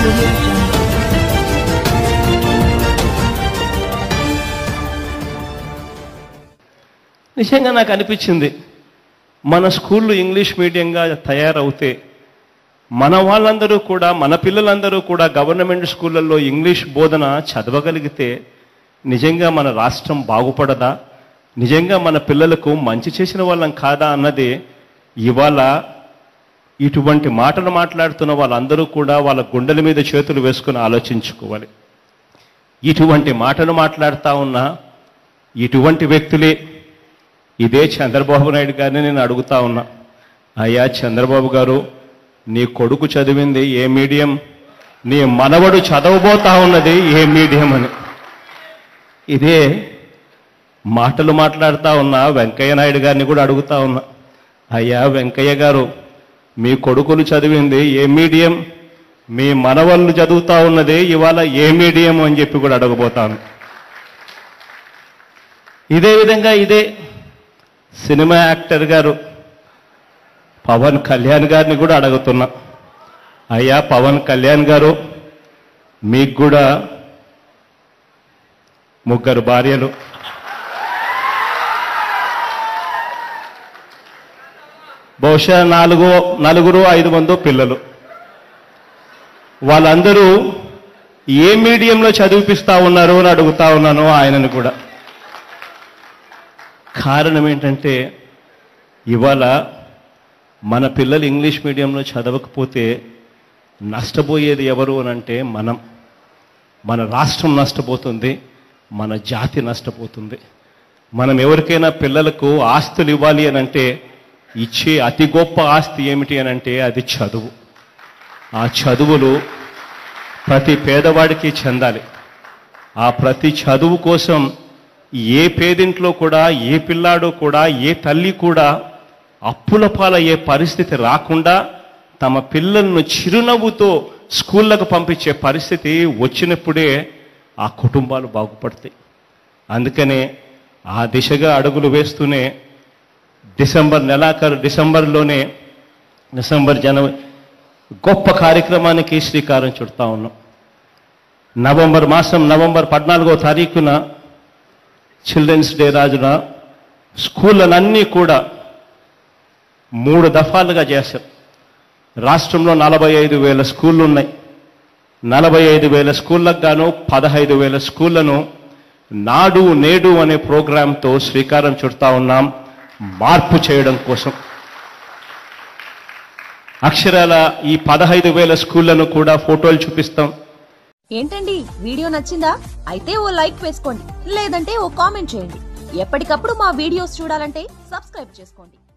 audio jungle. నిజంగా నాకు అనిపించింది మన స్కూళ్ళు ఇంగ్లీష్ మీడియంగా తయారవుతే మన వాళ్ళందరూ కూడా మన పిల్లలందరూ కూడా గవర్నమెంట్ స్కూళ్ళల్లో ఇంగ్లీష్ బోధన చదవగలిగితే నిజంగా మన రాష్ట్రం బాగుపడదా నిజంగా మన పిల్లలకు మంచి చేసిన వాళ్ళం కాదా అన్నది ఇవాళ ఇటువంటి మాటలు మాట్లాడుతున్న వాళ్ళందరూ కూడా వాళ్ళ గుండెల మీద చేతులు వేసుకుని ఆలోచించుకోవాలి ఇటువంటి మాటలు మాట్లాడుతా ఉన్న ఇటువంటి వ్యక్తులే ఇదే చంద్రబాబు నాయుడు గారిని నేను అడుగుతా ఉన్నా అయ్యా చంద్రబాబు గారు నీ కొడుకు చదివింది ఏ మీడియం నీ మనవడు చదవబోతా ఉన్నది ఏ మీడియం అని ఇదే మాటలు మాట్లాడుతా ఉన్నా వెంకయ్య నాయుడు గారిని కూడా అడుగుతా ఉన్నా అయ్యా వెంకయ్య గారు మీ కొడుకులు చదివింది ఏ మీడియం మీ మనవళ్ళు చదువుతా ఉన్నది ఇవాళ ఏ మీడియం అని చెప్పి కూడా అడగబోతాను ఇదే విధంగా ఇదే సినిమా యాక్టర్ గారు పవన్ కళ్యాణ్ గారిని కూడా అడుగుతున్నా అయ్యా పవన్ కళ్యాణ్ గారు మీకు కూడా ముగ్గురు భార్యలు బహుశా నాలుగు నలుగురు ఐదు మందో పిల్లలు వాళ్ళందరూ ఏ మీడియంలో చదివిపిస్తా ఉన్నారు అని అడుగుతా ఉన్నాను ఆయనను కూడా కారణం ఏంటంటే ఇవాళ మన పిల్లలు ఇంగ్లీష్ మీడియంలో చదవకపోతే నష్టపోయేది ఎవరు అని అంటే మనం మన రాష్ట్రం నష్టపోతుంది మన జాతి నష్టపోతుంది మనం ఎవరికైనా పిల్లలకు ఆస్తులు ఇవ్వాలి అని అంటే ఇచ్చే అతి గొప్ప ఆస్తి ఏమిటి అని అంటే అది చదువు ఆ చదువులు ప్రతి పేదవాడికి చెందాలి ఆ ప్రతి చదువు కోసం ఏ పేదింట్లో కూడా ఏ పిల్లాడు కూడా ఏ తల్లి కూడా అప్పుల పాలయ్యే పరిస్థితి రాకుండా తమ పిల్లలను చిరునవ్వుతో స్కూళ్ళకు పంపించే పరిస్థితి వచ్చినప్పుడే ఆ కుటుంబాలు బాగుపడతాయి అందుకనే ఆ దిశగా అడుగులు వేస్తూనే డిసెంబర్ నెలాఖరు డిసెంబర్లోనే డిసెంబర్ జనవరి గొప్ప కార్యక్రమానికి శ్రీకారం చుడతా ఉన్నాం నవంబర్ మాసం నవంబర్ పద్నాలుగో తారీఖున చిల్డ్రన్స్ డే రాజున స్కూళ్ళనన్నీ కూడా మూడు దఫాలుగా చేశారు రాష్ట్రంలో నలభై ఐదు వేల స్కూళ్ళు ఉన్నాయి నలభై ఐదు వేల స్కూళ్ళకు గాను పదహైదు వేల స్కూళ్లను నాడు నేడు అనే ప్రోగ్రాంతో శ్రీకారం చుడతా ఉన్నాం మార్పు చేయడం కోసం అక్షరాల ఈ పదహైదు వేల స్కూళ్లను కూడా ఫోటోలు చూపిస్తాం ఏంటండి వీడియో నచ్చిందా అయితే ఓ లైక్ వేసుకోండి లేదంటే ఓ కామెంట్ చేయండి ఎప్పటికప్పుడు మా వీడియోస్ చూడాలంటే సబ్స్క్రైబ్ చేసుకోండి